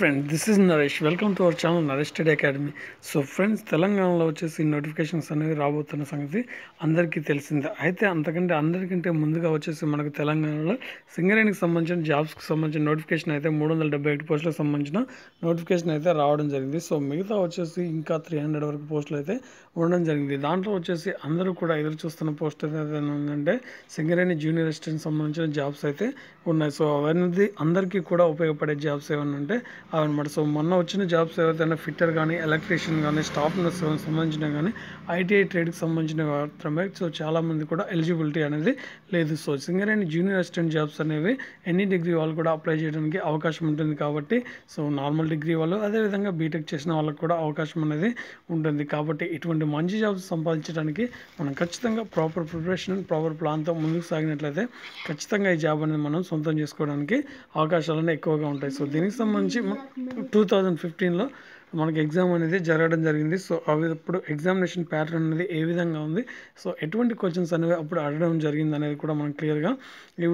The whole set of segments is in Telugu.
friend this is Naresh welcome to our channel Naresh study academy so friends తెలంగాణలో వచ్చేసి నోటిఫికేషన్స్ అనేవి రాబోతున్న సంగతి అందరికీ తెలిసిందే అయితే అంతకంటే అందరికంటే ముందుగా వచ్చేసి మనకు తెలంగాణలో సింగరేణికి సంబంధించిన జాబ్స్కి సంబంధించిన నోటిఫికేషన్ అయితే మూడు వందల డెబ్బై ఒకటి పోస్టులకు సంబంధించిన నోటిఫికేషన్ అయితే రావడం జరిగింది సో మిగతా వచ్చేసి ఇంకా త్రీ హండ్రెడ్ వరకు పోస్టులు అయితే ఉండడం జరిగింది దాంట్లో వచ్చేసి అందరూ కూడా ఎదురు చూస్తున్న పోస్ట్ అయితే ఏంటంటే సింగరేణి జూనియర్ అసిస్టెంట్ సంబంధించిన జాబ్స్ అయితే ఉన్నాయి సో అవన్నీ అందరికీ కూడా ఉపయోగపడే జాబ్స్ ఏమైనా ఉంటే అవన్నమాట సో మొన్న వచ్చిన జాబ్స్ ఏవైతే ఫిట్టర్ కానీ ఎలక్ట్రీషియన్ కానీ స్టాఫ్ నర్స్ సంబంధించిన కానీ ఐటీఐ ట్రేడ్కి సంబంధించిన మాత్రమే సో చాలామంది కూడా ఎలిజిబిలిటీ అనేది లేదు so Singareni junior assistant jobs అనేవి ఎన్ని డిగ్రీ వాళ్ళు కూడా అప్లై చేయడానికి అవకాశం ఉంటుంది కాబట్టి సో నార్మల్ డిగ్రీ వాళ్ళు అదేవిధంగా బీటెక్ చేసిన వాళ్ళకి కూడా అవకాశం అనేది ఉంటుంది కాబట్టి ఇటువంటి మంచి జాబ్స్ సంపాదించడానికి మనం ఖచ్చితంగా ప్రాపర్ ప్రిపరేషన్ ప్రాపర్ ప్లాన్తో ముందుకు సాగినట్లయితే ఖచ్చితంగా ఈ జాబ్ అనేది మనం సొంతం చేసుకోవడానికి అవకాశాలు అనేవి ఎక్కువగా ఉంటాయి సో దీనికి సంబంధించి టూ థౌజండ్ ఫిఫ్టీన్లో మనకి ఎగ్జామ్ అనేది జరగడం జరిగింది సో అవి ఇప్పుడు ఎగ్జామినేషన్ ప్యాటర్న్ అనేది ఏ విధంగా ఉంది సో ఎటువంటి క్వశ్చన్స్ అనేవి అప్పుడు అడగడం జరిగింది అనేది కూడా మనం క్లియర్గా ఈ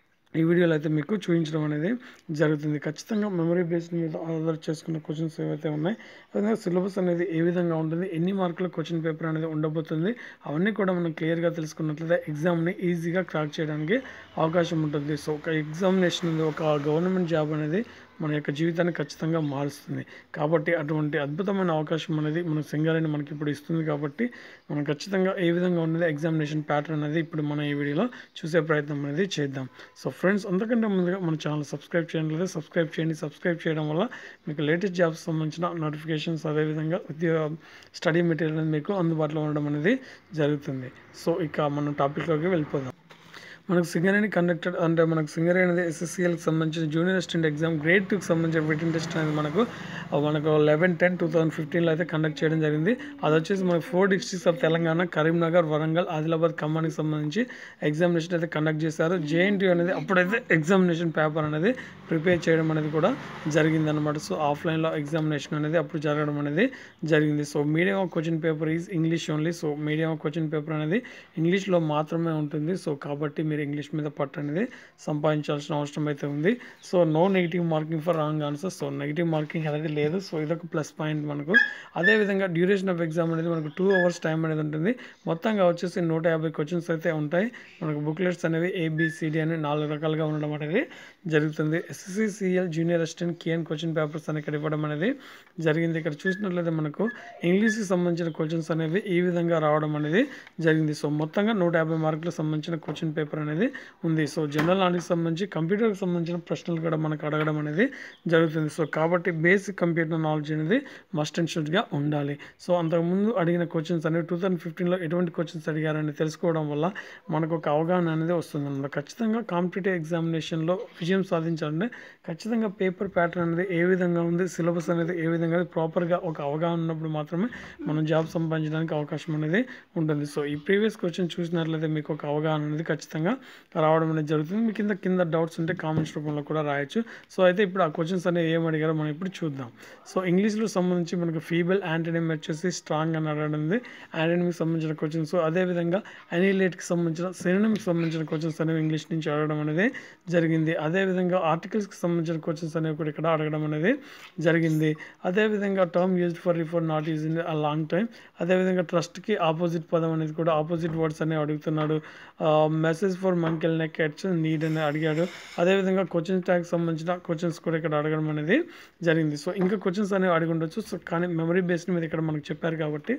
ఈ వీడియోలో అయితే మీకు చూపించడం అనేది జరుగుతుంది ఖచ్చితంగా మెమరీ బేస్డ్ మీద ఆధార్ చేసుకున్న క్వశ్చన్స్ ఏవైతే ఉన్నాయి అదే సిలబస్ అనేది ఏ విధంగా ఉంటుంది ఎన్ని మార్కుల క్వశ్చన్ పేపర్ అనేది ఉండబోతుంది అవన్నీ కూడా మనం క్లియర్గా తెలుసుకున్నట్లయితే ఎగ్జామ్ని ఈజీగా క్రాక్ చేయడానికి అవకాశం ఉంటుంది సో ఒక ఎగ్జామినేషన్ అనేది ఒక గవర్నమెంట్ జాబ్ అనేది మన యొక్క జీవితాన్ని ఖచ్చితంగా మారుస్తుంది కాబట్టి అటువంటి అద్భుతమైన అవకాశం అనేది మన సింగరేణి మనకి ఇప్పుడు ఇస్తుంది కాబట్టి మనం ఖచ్చితంగా ఏ విధంగా ఉన్నది ఎగ్జామినేషన్ ప్యాటర్న్ అనేది ఇప్పుడు మనం ఈ వీడియోలో చూసే ప్రయత్నం అనేది చేద్దాం సో ఫ్రెండ్స్ అంతకంటే ముందుగా మన ఛానల్ సబ్స్క్రైబ్ చేయండి సబ్స్క్రైబ్ చేయండి సబ్స్క్రైబ్ చేయడం వల్ల మీకు లేటెస్ట్ జాబ్స్ సంబంధించిన నోటిఫికేషన్స్ అదేవిధంగా ఉద్యోగ స్టడీ మెటీరియల్ అనేది మీకు అందుబాటులో ఉండడం అనేది జరుగుతుంది సో ఇక మనం టాపిక్లోకి వెళ్ళిపోదాం మనకు సింగరేణి కండక్టెడ్ అంటే మనకు సింగరేణి అనేది ఎస్ఎస్సిఎల్కి సంబంధించిన జూనియర్ అసిస్టెంట్ ఎగ్జామ్ గ్రేడ్ టూకి సంబంధించిన రిటర్న్ టెస్ట్ అనేది మనకు మనకు లెవెన్ టెన్ టూ థౌసండ్ ఫిఫ్టీన్లో అయితే కండక్ట్ చేయడం జరిగింది అది వచ్చేసి మనకు four districts of Telangana Karimnagar Warangal Adilabad ఖమ్మానికి సంబంధించి ఎగ్జామినేషన్ అయితే కండక్ట్ చేశారు జేఎన్టీ అనేది అప్పుడైతే ఎగ్జామినేషన్ పేపర్ అనేది ప్రిపేర్ చేయడం అనేది కూడా జరిగిందనమాట సో ఆఫ్లైన్లో ఎగ్జామినేషన్ అనేది అప్పుడు జరగడం అనేది జరిగింది so medium of question paper is English only so medium of question paper అనేది ఇంగ్లీష్లో మాత్రమే ఉంటుంది సో కాబట్టి మీరు ఇంగ్లీష్ మీద పట్టు అనేది సంపాదించాల్సిన అవసరం అయితే ఉంది so no negative marking for wrong answer so negative marking అనేది లేదు సో ఇదొక ప్లస్ పాయింట్ మనకు అదేవిధంగా డ్యూరేషన్ ఆఫ్ ఎగ్జామ్ అనేది మనకు టూ అవర్స్ టైం అనేది ఉంటుంది మొత్తంగా వచ్చేసి నూట యాభై క్వశ్చన్స్ అయితే ఉంటాయి మనకు బుక్లెట్స్ అనేవి ఏబిసిడి అని నాలుగు రకాలుగా ఉండడం అనేది జరుగుతుంది ఎస్ఎస్సిసిఎల్ జూనియర్ అసిస్టెంట్ కేఎన్ క్వశ్చన్ పేపర్స్ అని ఇక్కడ ఇవ్వడం అనేది జరిగింది ఇక్కడ చూసినట్లయితే మనకు ఇంగ్లీష్కి సంబంధించిన క్వశ్చన్స్ అనేవి ఈ విధంగా రావడం అనేది జరిగింది సో మొత్తంగా నూట యాభై మార్కులకు సంబంధించిన క్వశ్చన్ పేపర్ అనేది ఉంది సో జనరల్ నాలెడ్జ్కి సంబంధించి కంప్యూటర్కి సంబంధించిన ప్రశ్నలు కూడా మనకు అడగడం అనేది జరుగుతుంది సో కాబట్టి బేసిక్ కంప్యూటర్ నాలెడ్జ్ అనేది మస్ట్ అండ్ షుడ్గా ఉండాలి సో అంతకుముందు అడిగిన క్వశ్చన్స్ అనేవి టూ థౌసండ్ ఫిఫ్టీన్లో ఎటువంటి క్వశ్చన్స్ అడిగారని తెలుసుకోవడం వల్ల మనకు ఒక అవగాహన అనేది వస్తుంది అన్నమాట ఖచ్చితంగా కాంపిటేటివ్ ఎగ్జామినేషన్లో విజయం సాధించాలంటే ఖచ్చితంగా పేపర్ ప్యాటర్న్ అనేది ఏ విధంగా ఉంది సిలబస్ అనేది ఏ విధంగా ప్రాపర్గా ఒక అవగాహన ఉన్నప్పుడు మాత్రమే మనం జాబ్ సంపాదించడానికి అవకాశం అనేది ఉంటుంది సో ఈ ప్రీవియస్ క్వశ్చన్ చూసినట్లయితే మీకు ఒక అవగాహన అనేది ఖచ్చితంగా రావడం అనేది జరుగుతుంది మీ కింద కింద డౌట్స్ ఉంటే కామెంట్స్ రూపంలో కూడా రాయొచ్చు సో అయితే ఇప్పుడు ఆ క్వశ్చన్స్ అనేవి ఏం అడిగారో మనం ఇప్పుడు చూద్దాం సో ఇంగ్లీష్లో సంబంధించి మనకు ఫీబుల్ యాంటనిమ్ వచ్చేసి స్ట్రాంగ్ అని అడగడం యాంటనిమ్కి సంబంధించిన క్వశ్చన్స్ అదేవిధంగా అనిలేట్కి సంబంధించిన సినిమకి సంబంధించిన క్వశ్చన్స్ అనేవి ఇంగ్లీష్ నుంచి అడగడం అనేది జరిగింది అదేవిధంగా ఆర్టికల్స్కి సంబంధించిన క్వశ్చన్స్ అనేవి కూడా ఇక్కడ అడగడం అనేది జరిగింది అదేవిధంగా term used for refer not use in a long time అదేవిధంగా ట్రస్ట్కి ఆపోజిట్ పదం అనేది కూడా ఆపోజిట్ వర్డ్స్ అనేవి అడుగుతున్నాడు మెసేజ్ ఫర్ మంకెల్ నెక్ ఎట్స్ నీడ్ అని అడిగాడు అదేవిధంగా క్వశ్చన్ ట్యాగ్ సంబంధించిన క్వశ్చన్స్ కూడా ఇక్కడ అడగడం అనేది జరిగింది సో ఇంకా క్వశ్చన్స్ అనేవి అడిగి ఉండొచ్చు సో కానీ మెమరీ బేస్డ్ మీద ఇక్కడ మనకు చెప్పారు కాబట్టి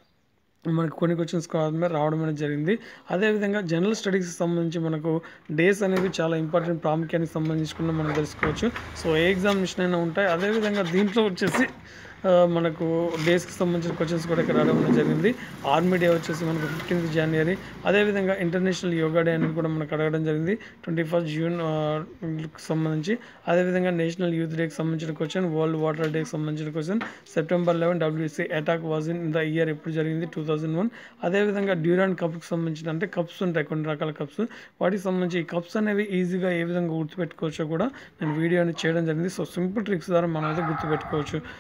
మనకు కొన్ని క్వశ్చన్స్ కావడమే రావడం అనేది జరిగింది అదేవిధంగా జనరల్ స్టడీస్కి సంబంధించి మనకు డేస్ అనేవి చాలా ఇంపార్టెంట్ ప్రాముఖ్యానికి సంబంధించుకున్న మనం తెలుసుకోవచ్చు సో ఏ ఎగ్జామినేషన్ అయినా ఉంటాయి అదేవిధంగా దీంట్లో వచ్చేసి మనకు డేస్కి సంబంధించిన క్వశ్చన్స్ కూడా ఇక్కడ అడగడం జరిగింది ఆర్మీ డే వచ్చేసి మనకు ఫిఫ్టీన్త్ జనవరి అదేవిధంగా ఇంటర్నేషనల్ యోగా డే అనేది కూడా మనకు అడగడం జరిగింది ట్వంటీ ఫస్ట్ జూన్ సంబంధించి అదేవిధంగా నేషనల్ యూత్ డేకి సంబంధించిన క్వశ్చన్ వరల్డ్ వాటర్ డేకి సంబంధించిన question September eleven WC attack was in the year ఎప్పుడు జరిగింది టూ థౌజండ్ వన్ అదేవిధంగా డ్యూరాన్ కప్కి సంబంధించిన అంటే కప్స్ ఉంటాయి కొన్ని రకాల కప్స్ వాటికి సంబంధించి ఈ కప్స్ అనేవి ఈజీగా ఏ విధంగా గుర్తుపెట్టుకోవచ్చో కూడా నేను వీడియో అనేది చేయడం జరిగింది సో సింపుల్ ట్రిక్స్ ద్వారా మనం అయితే గుర్తుపెట్టుకోవచ్చు అదేవిధంగా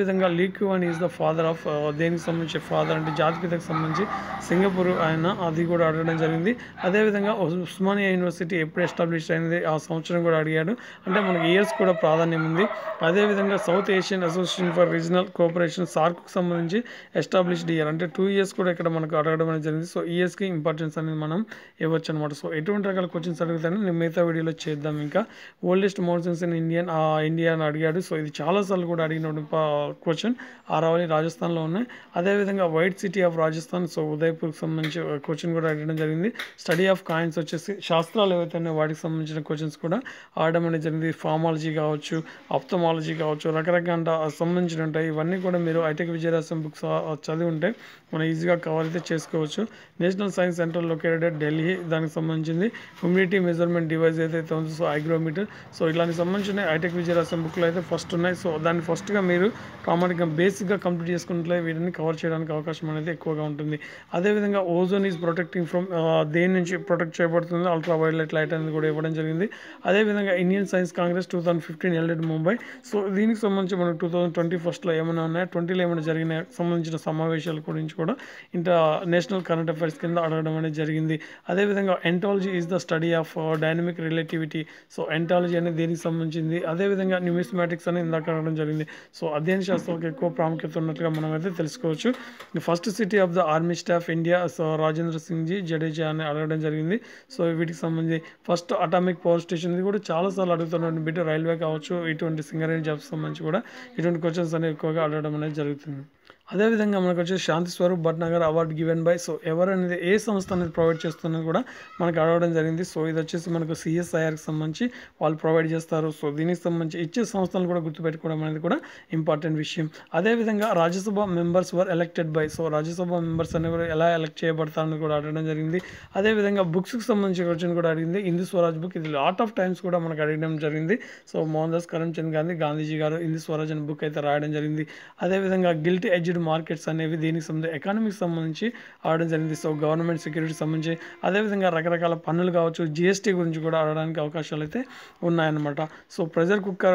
అదేవిధంగా Lee Kuan is the father of దేనికి సంబంధించి ఫాదర్ అంటే జాతిపితకు సంబంధించి సింగపూర్ ఆయన అది కూడా అడగడం జరిగింది అదేవిధంగా ఉస్మానియా యూనివర్సిటీ ఎప్పుడు ఎస్టాబ్లిష్ అయింది ఆ సంవత్సరం కూడా అడిగాడు అంటే మనకి ఇయర్స్ కూడా ప్రాధాన్యం ఉంది అదేవిధంగా South Asian Association for Regional Cooperation సార్క్కు సంబంధించి ఎస్టాబ్లిష్డ్ ఇయర్ అంటే టూ ఇయర్స్ కూడా ఇక్కడ మనకు అడగడం అనేది జరిగింది సో ఇయర్స్కి ఇంపార్టెన్స్ అనేది మనం ఇవ్వచ్చు అనమాట సో ఎటువంటి రకాల క్వశ్చన్స్ అడుగుతాను నేను మిగతా వీడియోలో చేద్దాం ఇంకా oldest mountains in Indian India అని అడిగాడు సో ఇది చాలాసార్లు కూడా అడిగిన క్వశ్చన్ ఆరావళి రాజస్థాన్లో ఉన్నాయి అదేవిధంగా white city of Rajasthan so ఉదయపూర్కి సంబంధించి క్వశ్చన్ కూడా అడగడం జరిగింది స్టడీ ఆఫ్ కాయిన్స్ వచ్చేసి శాస్త్రాలు ఏవైతే ఉన్నాయో వాటికి సంబంధించిన క్వశ్చన్స్ కూడా ఆడడం అనేది జరిగింది ఫార్మాలజీ కావచ్చు ఆప్థమాలజీ కావచ్చు రకరకాల సంబంధించిన ఉంటాయి ఇవన్నీ కూడా మీరు ఐటెక్ విజయరాసం బుక్స్ చదివి ఉంటే మనం ఈజీగా కవర్ అయితే చేసుకోవచ్చు National Science Centre located Delhi దానికి సంబంధించింది హ్యూమిడిటీ మెజర్మెంట్ డివైస్ ఏదైతే ఉందో సో హైగ్రోమీటర్ సో ఇలాంటి సంబంధించిన ఐటెక్ విజయరాసం బుక్లో అయితే ఫస్ట్ ఉన్నాయి సో దాన్ని ఫస్ట్గా మీరు కామన్గా బేసిక్గా కంప్లీట్ చేసుకుంటే వీటిని కవర్ చేయడానికి అవకాశం అనేది ఎక్కువగా ఉంటుంది అదేవిధంగా ఓజోన్ ఈజ్ ప్రొటెక్టింగ్ ఫ్రమ్ దేని నుంచి ప్రొటెక్ట్ చేయబడుతుంది అల్ట్రా వైలెట్ లైట్ అనేది కూడా ఇవ్వడం జరిగింది అదేవిధంగా Indian Science Congress two thousand fifteen held Mumbai so దీనికి సంబంధించి మనకు టూ థౌసండ్ ట్వంటీ ఫస్ట్లో ఏమైనా ఉన్నాయా ట్వంటీలో ఏమైనా జరిగిన సంబంధించిన సమావేశాల గురించి కూడా ఇంత నేషనల్ కరెంట్ అఫైర్స్ కింద అడగడం అనేది జరిగింది అదేవిధంగా ontology is the study of dynamic relativity so ontology అనేది దేనికి సంబంధించింది అదేవిధంగా న్యూమిస్మాటిక్స్ అని ఇందాక అడగడం జరిగింది సో అధ్యయన శాస్త్రాలకు ఎక్కువ ప్రాముఖ్యత ఉన్నట్లుగా మనం అయితే తెలుసుకోవచ్చు first city of the army staff India so Rajendra Singh ji Jadeja అని అడగడం జరిగింది సో వీటికి సంబంధించి ఫస్ట్ అటామిక్ పవర్ స్టేషన్ ఇది కూడా చాలాసార్లు అడుగుతున్నటువంటి బిట్ రైల్వే కావచ్చు ఇటువంటి సింగరేణి జాబ్స్ సంబంధించి కూడా ఇటువంటి క్వశ్చన్స్ అనేవి ఎక్కువగా అడగడం అనేది జరుగుతుంది అదేవిధంగా మనకు వచ్చేసి Shanti Swarup Bhatnagar award given by so ఎవరు అనేది ఏ సంస్థ అనేది ప్రొవైడ్ చేస్తున్నది కూడా మనకు అడగడం జరిగింది సో ఇది వచ్చేసి మనకు సిఎస్ఐఆర్కి సంబంధించి వాళ్ళు ప్రొవైడ్ చేస్తారు సో దీనికి సంబంధించి ఇచ్చే సంస్థలను కూడా గుర్తుపెట్టుకోవడం అనేది కూడా ఇంపార్టెంట్ విషయం అదేవిధంగా Rajya Sabha members were elected by so Rajya Sabha members అనేవి ఎలా ఎలక్ట్ చేయబడతారని కూడా అడగడం జరిగింది అదేవిధంగా బుక్స్కి సంబంధించి క్వశ్చన్ కూడా అడిగింది హిందూ స్వరాజ్ బుక్ ఇది లాట్ ఆఫ్ టైమ్స్ కూడా మనకు అడగడం జరిగింది సో మోహన్ దాస్ కరమ్చంద్ గాంధీ గాంధీజీ గారు హిందూ స్వరాజ్ అనే బుక్ అయితే రాయడం జరిగింది అదేవిధంగా గిల్ట్ ఎడ్జ్డ్ మార్కెట్స్ అనేవి దీనికి సంబంధించి ఎకానమీకి సంబంధించి ఆడడం జరిగింది సో గవర్నమెంట్ సెక్యూరిటీ సంబంధించి అదేవిధంగా రకరకాల పన్నులు కావచ్చు జిఎస్టీ గురించి కూడా ఆడడానికి అవకాశాలు అయితే ఉన్నాయన్నమాట so pressure cooker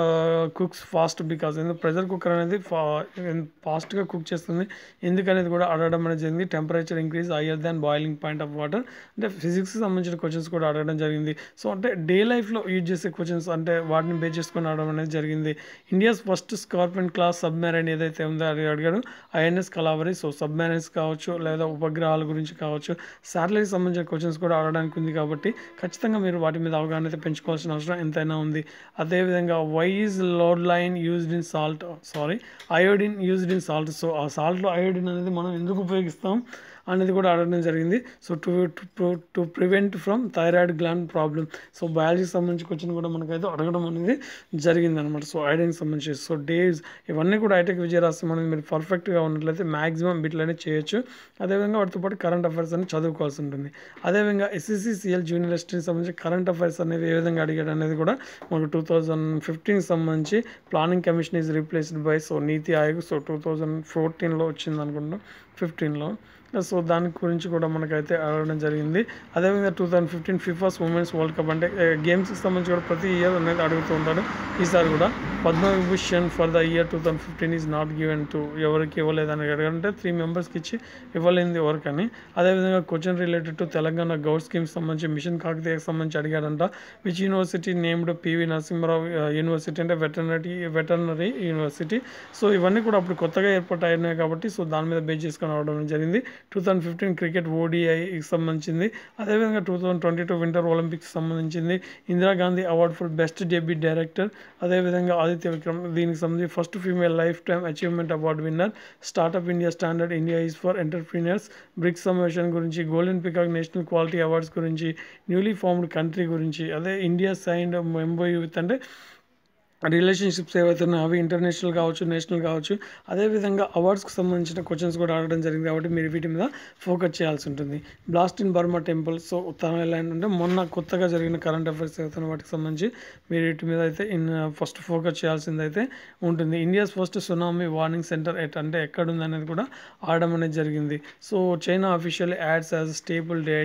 cooks fast because ఎందుకు ప్రెషర్ కుక్కర్ అనేది ఫాస్ట్గా కుక్ చేస్తుంది ఎందుకనేది కూడా అడగడం అనేది జరిగింది temperature increase higher than boiling point of water అంటే ఫిజిక్స్కి సంబంధించిన క్వశ్చన్స్ కూడా అడగడం జరిగింది సో అంటే డే లైఫ్లో యూజ్ చేసే క్వశ్చన్స్ అంటే వాటిని బేస్ చేసుకొని అడగడం అనేది జరిగింది India's first scorpion class submarine ఏదైతే ఉందో అది అడిగాడు ఐఎన్ఎస్ కలావరి సో సబ్మెరైన్స్ కావచ్చు లేదా ఉపగ్రహాల గురించి కావచ్చు శాటిలైట్ సంబంధించిన క్వశ్చన్స్ కూడా అడగడానికి ఉంది కాబట్టి ఖచ్చితంగా మీరు వాటి మీద అవగాహన అయితే పెంచుకోవాల్సిన అవసరం ఎంతైనా ఉంది అదేవిధంగా why is load line used in salt sorry iodine used in salt so ఆ సాల్ట్లో అయోడిన్ అనేది మనం ఎందుకు ఉపయోగిస్తాం అనేది కూడా అడగడం జరిగింది so to to prevent from thyroid gland problem so బయాలజీకి సంబంధించి క్వశ్చన్ కూడా మనకైతే అడగడం అనేది జరిగింది అనమాట సో ఐడెన్కి సంబంధించి సో డేస్ ఇవన్నీ కూడా ఐటెక్ విజయరాశ్యం అనేది మీరు పర్ఫెక్ట్గా ఉన్నట్లయితే మ్యాక్సిమం బిట్లు అనేది చేయొచ్చు అదేవిధంగా వాటితో పాటు కరెంట్ అఫైర్స్ అని చదువుకోవాల్సి ఉంటుంది అదేవిధంగా ఎస్ఎస్సి సిఎల్ జూనియర్ ఎస్టీకి సంబంధించి కరెంట్ అఫైర్స్ అనేవి ఏ విధంగా అడిగాడు అనేది కూడా మనకు టూ థౌజండ్ ఫిఫ్టీన్కి సంబంధించి Planning Commission is replaced by so NITI Aayog so two thousand ఫోర్టీన్లో వచ్చింది అనుకుంటాం ఫిఫ్టీన్లో సో దాని గురించి కూడా మనకైతే అడగడం జరిగింది అదేవిధంగా two thousand fifteen FIFA's women's world cup అంటే గేమ్స్కి సంబంధించి కూడా ప్రతి ఇయర్ అనేది అడుగుతూ ఉంటాడు ఈసారి కూడా Padma Vibhushan for the year two thousand fifteen is not given to ఎవరికి ఇవ్వలేదని అడగంటే త్రీ మెంబర్స్కి ఇచ్చి ఇవ్వలేంది ఎవరికని అదేవిధంగా క్వశ్చన్ రిలేటెడ్ టు తెలంగాణ గౌడ్ స్కీమ్స్ సంబంధించి మిషన్ కాకతీయకి సంబంధించి అడిగాడంట which university named P V Narasimha Rao university అంటే వెటర్నరీ వెటర్నరీ యూనివర్సిటీ సో ఇవన్నీ కూడా అప్పుడు కొత్తగా ఏర్పాటు అయినాయి కాబట్టి సో దాని మీద బేస్ చేసుకొని అవడం జరిగింది టూ థౌజండ్ ఫిఫ్టీన్ క్రికెట్ ఓడిఐకి సంబంధించింది అదేవిధంగా two thousand twenty two winter Olympics సంబంధించింది Indira Gandhi award for best debut director అదేవిధంగా ఆదిత్య విక్రమ్ దీనికి సంబంధించి first female life time achievement award winner startup India standard India is for entrepreneurs BRICS సమావేశం గురించి golden peacock national quality awards గురించి న్యూలీ ఫార్మ్డ్ కంట్రీ గురించి అదే ఇండియా సైన్ ఎంబోయ్ విత్ అంటే రిలేషన్షిప్స్ ఏవైతే ఉన్నాయో అవి ఇంటర్నేషనల్ కావచ్చు నేషనల్ కావచ్చు అదేవిధంగా అవార్డ్స్కి సంబంధించిన క్వశ్చన్స్ కూడా అడగడం జరిగింది కాబట్టి మీరు వీటి మీద ఫోకస్ చేయాల్సి ఉంటుంది blast in Burma temple so తన ఎలా అంటే మొన్న కొత్తగా జరిగిన కరెంట్ అఫైర్స్ ఏవైతే వాటికి సంబంధించి మీరు వీటి మీద అయితే ఇన్ ఫస్ట్ ఫోకస్ చేయాల్సింది అయితే ఉంటుంది India's first tsunami warning centre at అంటే ఎక్కడ ఉంది అనేది కూడా ఆడడం అనేది జరిగింది so China official ads as stable date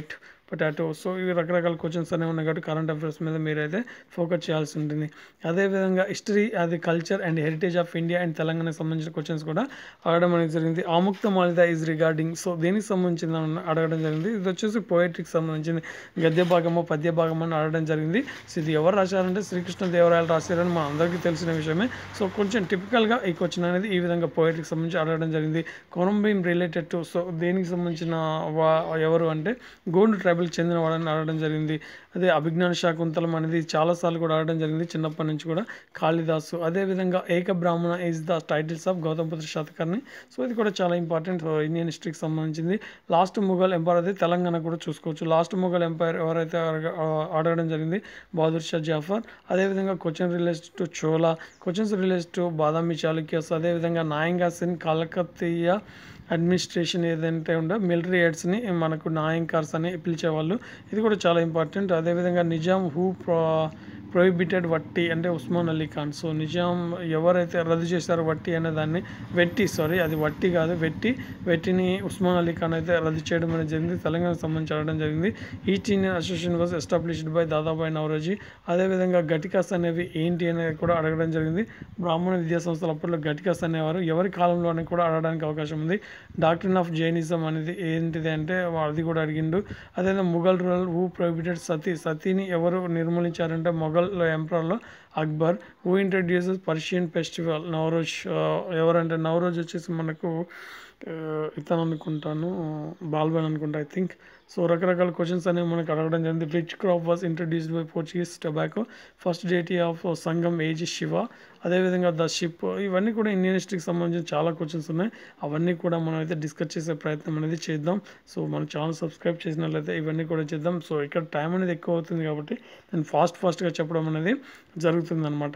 potato so ఇవి రకరకాల క్వశ్చన్స్ అనేవి ఉన్నాయి కాబట్టి కరెంట్ అఫైర్స్ మీద మీరైతే ఫోకస్ చేయాల్సి ఉంటుంది అదేవిధంగా హిస్టరీ అది culture and heritage of India and తెలంగాణకు సంబంధించిన క్వశ్చన్స్ కూడా అడగడం అనేది జరిగింది Amukta Malyada is regarding so దేనికి సంబంధించిన అడగడం జరిగింది ఇది వచ్చేసి పోయిట్రీకి సంబంధించింది గద్య భాగమో పద్య భాగమో అని అడగడం జరిగింది సో ఇది ఎవరు రాశారంటే శ్రీకృష్ణ దేవరాయలు రాశారని మన అందరికీ తెలిసిన విషయమే సో కొంచెం టిపికల్గా ఈ క్వశ్చన్ అనేది ఈ విధంగా పోయిట్రీకి సంబంధించి అడగడం జరిగింది కొరంబీన్ రిలేటెడ్ టు సో దేనికి సంబంధించిన వా ఎవరు అంటే గోండు ట్రైబల్కి చెందిన వాళ్ళని అడగడం జరిగింది అదే అభిజ్ఞాన శాకుంతలం అనేది చాలాసార్లు కూడా అడగడం జరిగింది చిన్నప్పటి నుంచి కూడా కాళిదాసు అదేవిధంగా Eka Brahmana is the titles of Gautama Buddha Satakarni so ఇది కూడా చాలా ఇంపార్టెంట్ ఇండియన్ హిస్టరీకి సంబంధించింది లాస్ట్ ముఘల్ ఎంపైర్ అయితే తెలంగాణ కూడా చూసుకోవచ్చు లాస్ట్ ముఘల్ ఎంపైర్ ఎవరైతే అడగ- ఆ, అడగడం జరిగింది బహదూర్ షా జాఫర్ అదేవిధంగా question related to Chola questions related to Badami Chalukyas అదేవిధంగా నాయంగా సిన్ కలకత్తీయ అడ్మినిస్ట్రేషన్ ఏదంటే ఉందో మిలిటరీ హెడ్స్ని మనకు నాయంకార్స్ అని పిలిచేవాళ్ళు ఇది కూడా చాలా ఇంపార్టెంట్ అదేవిధంగా నిజాం హూ ప్రో ప్రొహిబిటెడ్ వట్టి అంటే ఉస్మాన్ అలీ ఖాన్ సో నిజాం ఎవరైతే రద్దు చేశారో వట్టి అనే దాన్ని వెట్టి సారీ అది వట్టి కాదు వెట్టి వెట్టిని ఉస్మాన్ అలీ ఖాన్ అయితే రద్దు చేయడం అనేది జరిగింది తెలంగాణకు సంబంధించి అడగడం జరిగింది East Indian Association was established by Dadabhai Naoroji అదేవిధంగా గటికాస్ అనేవి ఏంటి అనేది కూడా అడగడం జరిగింది బ్రాహ్మణ విద్యా సంస్థలు అప్పట్లో గటికాస్ అనేవారు ఎవరి కాలంలోనే కూడా అడగడానికి అవకాశం ఉంది డాక్టరీన్ ఆఫ్ జైనిజం అనేది ఏంటిది అంటే అది కూడా అడిగిండు అదేవిధంగా Mughal ruler who prohibited sati సతీని ఎవరు నిర్మూలించారంటే మొఘల్ ఎంపరర్లో Akbar who introduces Persian festival Navroz ఆ, ఎవరంటే నవరోజ్ వచ్చేసి మనకు ఆ, ఇతను అనుకుంటాను బాల్బన్ అనుకుంటా ఐ థింక్ సో రకరకాల క్వశ్చన్స్ అనేవి మనకు అడగడం జరిగింది rich crop was introduced by Portuguese tobacco first date of Sangam age Shiva అదేవిధంగా ద షిప్ ఇవన్నీ కూడా ఇండియన్ హిస్టరీకి సంబంధించిన చాలా క్వశ్చన్స్ ఉన్నాయి అవన్నీ కూడా మనం అయితే డిస్కస్ చేసే ప్రయత్నం అనేది చేద్దాం సో మన ఛానల్ సబ్స్క్రైబ్ చేసినట్లయితే ఇవన్నీ కూడా చేద్దాం సో ఇక్కడ టైం అనేది ఎక్కువ అవుతుంది కాబట్టి నేను ఫాస్ట్ ఫాస్ట్గా చెప్పడం అనేది జరుగుతుంది అనమాట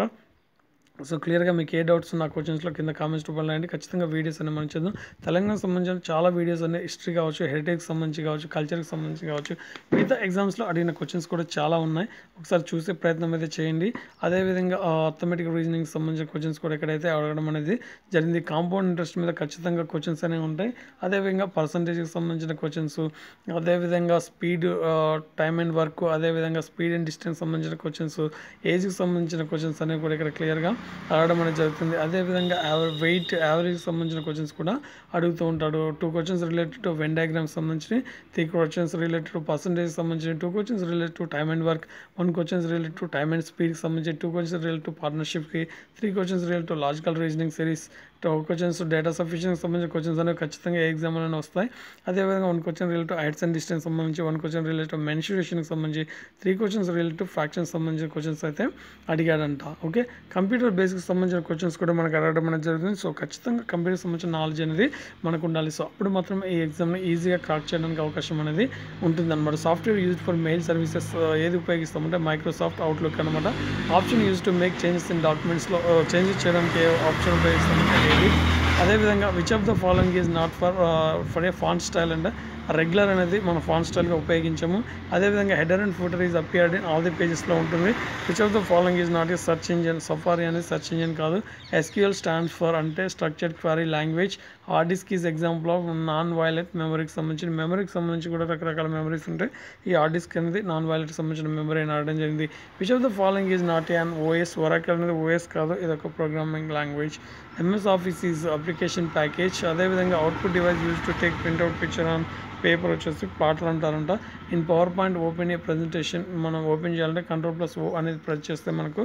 సో క్లియర్గా మీకు ఏ డౌట్స్ నా క్వశ్చన్స్లో కింద కామెంట్స్ రూపంలో అండి ఖచ్చితంగా వీడియోస్ అనేవి మనం చేద్దాం తెలంగాణకు సంబంధించిన చాలా వీడియోస్ అనేవి హిస్టరీ కావచ్చు హెరిటేజ్కి సంబంధించి కావచ్చు కల్చర్కి సంబంధించి కావచ్చు మిగతా ఎగ్జామ్స్లో అడిగిన క్వశ్చన్స్ కూడా చాలా ఉన్నాయి ఒకసారి చూసే ప్రయత్నం అయితే చేయండి అదేవిధంగా అథమెటిక్ రీజనింగ్ సంబంధించిన క్వశ్చన్స్ కూడా ఎక్కడైతే అడగడం అనేది జరిగింది కాంపౌండ్ ఇంట్రెస్ట్ మీద ఖచ్చితంగా క్వశ్చన్స్ అనేవి ఉంటాయి అదేవిధంగా పర్సంటేజ్కి సంబంధించిన క్వశ్చన్స్ అదేవిధంగా స్పీడ్ టైమ్ అండ్ వర్క్ అదేవిధంగా స్పీడ్ అండ్ డిస్టెన్స్ సంబంధించిన క్వశ్చన్స్ ఏజ్కి సంబంధించిన క్వశ్చన్స్ అనేవి కూడా ఇక్కడ క్లియర్గా అడగడం అనేది జరుగుతుంది అదేవిధంగా యావర్ వెయిట్ యావరేజ్కి సంబంధించిన క్వశ్చన్స్ కూడా అడుగుతూ ఉంటాడు two questions related to Venn diagrams సంబంధించి three questions related to percentage సంబంధించి two questions related to time and work one questions related to time and స్పీడ్కి సంబంధించి టూ క్వశ్చన్స్ రిలేటెడ్ టు పార్ట్నర్షిప్కి three questions related to logical reasoning series two questions data సఫిషియన్కి సంబంధించిన క్వశ్చన్స్ అనేవి ఖచ్చితంగా ఏ ఎగ్జామ్లోనే వస్తాయి అదేవిధంగా one question related to heights and distance సంబంధించి వన్ క్వశ్చన్ రిలేటెడ్ టు మెన్సురేషన్కి సంబంధించి three questions related to fractions సంబంధించిన క్వశ్చన్స్ అయితే అడిగాడంట ఓకే కంప్యూటర్ బేసిక్ సంబంధించిన క్వశ్చన్స్ కూడా మనకు అడగడం అనేది జరుగుతుంది సో ఖచ్చితంగా కంప్యూటర్ సంబంధించిన నాలెడ్జ్ అనేది మనకు ఉండాలి సో అప్పుడు మాత్రం ఈ ఎగ్జామ్ని ఈజీగా క్రాక్ చేయడానికి అవకాశం అనేది ఉంటుంది అనమాట software use for mail services ఏది ఉపయోగిస్తామంటే మైక్రోసాఫ్ట్ అవుట్లుక్ అనమాట option use to make changes in డాక్యుమెంట్స్లో చేంజెస్ చేయడానికి ఏ ఆప్షన్ ఉపయోగిస్తామంటే ఏది అదేవిధంగా which of the following is not for for a font style అంటే రెగ్యులర్ అనేది మనం ఫాంట్ స్టైల్గా ఉపయోగించాము అదేవిధంగా header and footer is appeared in all the పేజెస్లో ఉంటుంది which of the following is not a search engine Safari అనేది సర్చ్ ఇంజిన్ కాదు ఎస్క్యూఎల్ స్టాండ్స్ ఫర్ అంటే structured query language hard disk is example of non volatile మెమరీకి సంబంధించిన మెమరీకి సంబంధించి కూడా రకరకాల మెమరీస్ ఉంటాయి ఈ హార్డ్ డిస్క్ అనేది నాన్ వైలెట్కి సంబంధించిన మెమరీ అని అడగడం జరిగింది which of the following is not an OS Oracle అనేది ఓఎస్ కాదు ఇది ఒక programming language MS Office is application package అదేవిధంగా output device use to take printout picture on paper వచ్చేసి ప్లాట్లు అంటారంట in power point open a presentation మనం ఓపెన్ చేయాలంటే కంట్రోల్ ప్లస్ ఓ అనేది ప్రెస్ చేస్తే మనకు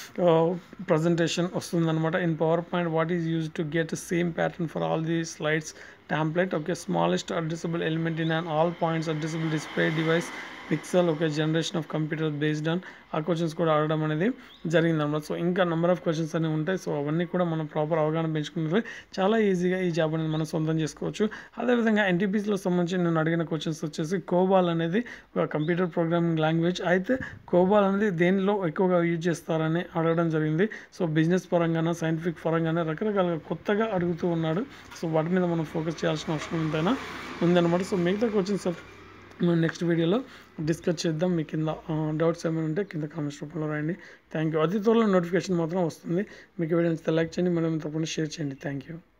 ప్రజెంటేషన్ వస్తుందన్నమాట in power point what is use to get same pattern for all the slides template okay smallest addressable element in an all points addressable display device pixel ఒక generation of computer based on ఆ క్వశ్చన్స్ కూడా అడగడం అనేది జరిగింది అనమాట సో ఇంకా నెంబర్ ఆఫ్ క్వశ్చన్స్ అనేవి ఉంటాయి సో అవన్నీ కూడా మనం ప్రాపర్ అవగాహన పెంచుకున్నట్లే చాలా ఈజీగా ఈ జాబ్ అనేది మనం సొంతం చేసుకోవచ్చు అదేవిధంగా ఎన్టీపీసీలో సంబంధించి నేను అడిగిన క్వశ్చన్స్ వచ్చేసి కోబాల్ అనేది ఒక కంప్యూటర్ ప్రోగ్రామింగ్ లాంగ్వేజ్ అయితే కోబాల్ అనేది దేనిలో ఎక్కువగా యూజ్ చేస్తారని అడగడం జరిగింది సో బిజినెస్ పరంగానే సైంటిఫిక్ పరంగానే రకరకాలుగా కొత్తగా అడుగుతూ ఉన్నాడు సో వాటి మీద మనం ఫోకస్ చేయాల్సిన అవసరం ఎంతైనా ఉందన్నమాట సో మిగతా క్వశ్చన్స్ మనం నెక్స్ట్ వీడియోలో డిస్కస్ చేద్దాం మీ కింద డౌట్స్ ఏమైనా ఉంటే కింద కామెంట్స్ రూపంలో రాయండి థ్యాంక్ యూ అతి త్వరలో నోటిఫికేషన్ మాత్రం వస్తుంది మీకు వీడియో లైక్ చేయండి మనం తప్పకుండా షేర్ చేయండి థ్యాంక్ యూ